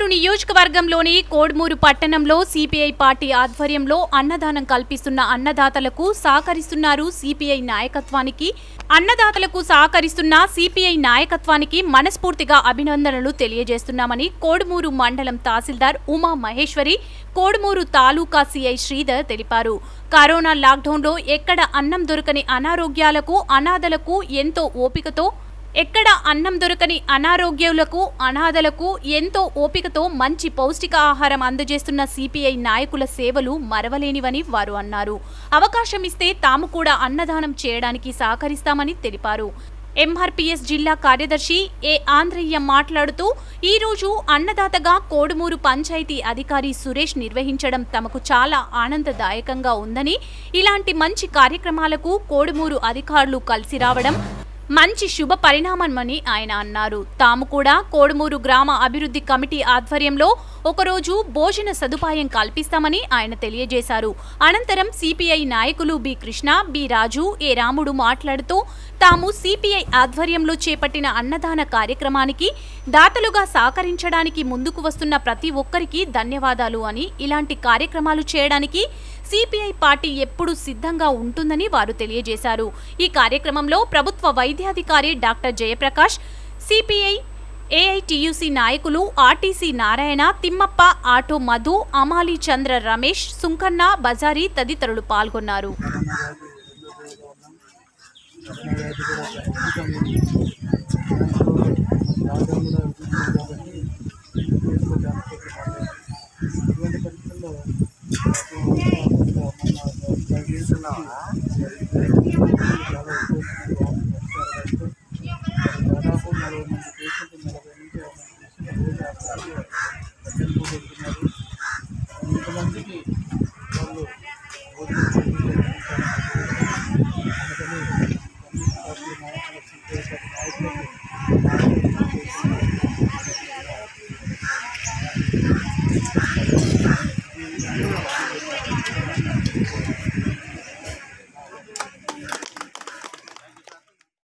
కోడుమూరు నియోజకవర్గంలోని కోడుమూరు పట్టణంలో CPI party ఆధ్వర్యంలో అన్నదానం కల్పిస్తున్న అన్నదాతలకు సహకరిస్తున్నారు సిపిఐ నాయకత్వానికి అన్నదాతలకు సహకరిస్తున్న సిపిఐ నాయకత్వానికి మనస్ఫూర్తిగా అభినందనలు తెలియజేస్తున్నామని కోడుమూరు మండలం తహసీల్దార్ ఉమా మహేశ్వరి కోడుమూరు తాలూకా సిఐ శ్రీధర్ తెలిపారు కరోనా లాక్డౌన్లో ఎక్కడ అన్నం దొరకని అనారోగ్యాలకు అనాథలకు ఎంతో ఓపికతో ఎక్కడ అన్నం దొరకని అనారోగ్యులకు అనాథలకు ఎంతో ఓపికతో మంచి పౌష్టిక ఆహారం అందజేస్తున్న సిపిఐ నాయకుల సేవలు మరవలేనివని వారు అన్నారు అవకాశం ఇస్తే తాము కూడా అన్నదానం చేయడానికి సహకరిస్తామని తెలిపారు ఎంఆర్పీఎస్ జిల్లా కార్యదర్శి ఏ ఆంధ్రయ్య మాట్లాడుతూ ఈ రోజు అన్నదాతగా కోడుమూరు పంచాయతీ అధికారి సురేష్ నిర్వహించడం తమకు చాలా ఆనందదాయకంగా ఉందని ఇలాంటి మంచి కార్యక్రమాలకు కోడుమూరు అధికారులు కలిసి రావడం మంచి శుభ పరిణామమని ఆయన అన్నారు తాము కూడా కోడుమూరు గ్రామ అభివృద్ధి కమిటీ ఆధ్వర్యంలో ఒకరోజు భోజన సదుపాయం కల్పిస్తామని ఆయన తెలియజేశారు అనంతరం సిపిఐ నాయకులు B Krishna B Raju A Ramudu మాట్లాడుతూ తాము సిపిఐ ఆధ్వర్యంలో చేపట్టిన అన్నదాన కార్యక్రమానికి దాతలుగా సహకరించడానికి ముందుకు వస్తున్న ప్రతి ఒక్కరికి ధన్యవాదాలు అని ఇలాంటి కార్యక్రమాలు చేయడానికి సిపిఐ పార్టీ ఎప్పుడు సిద్ధంగా ఉంటుందని వారు తెలియజేశారు ఈ కార్యక్రమంలో ప్రభుత్వ వైద్యాధికారి డాక్టర్ జయప్రకాష్ సిపిఐ ఏఐటియుసి నాయకులు ఆర్టీసీ నారాయణ తిమ్మప్ప ఆటో మధు అమాలి చంద్ర రమేష్ సుంకన్న బజారీ తదితరులు పాల్గొన్నారు ఇటువంటి పరిస్థితుల్లో దాదాపు నలభై మంది పేషెంట్లు నలభై నుంచి యాభై మంది పేషెంట్లు రోజు హాస్పిటల్లో అటెండ్ పెడుతున్నారు ఇంతమందికి వాళ్ళు భోజనం అందుకని కమ్యూనిస్ట్ పార్టీ నాయకులు సిపిఐ పార్టీ నాయకులకు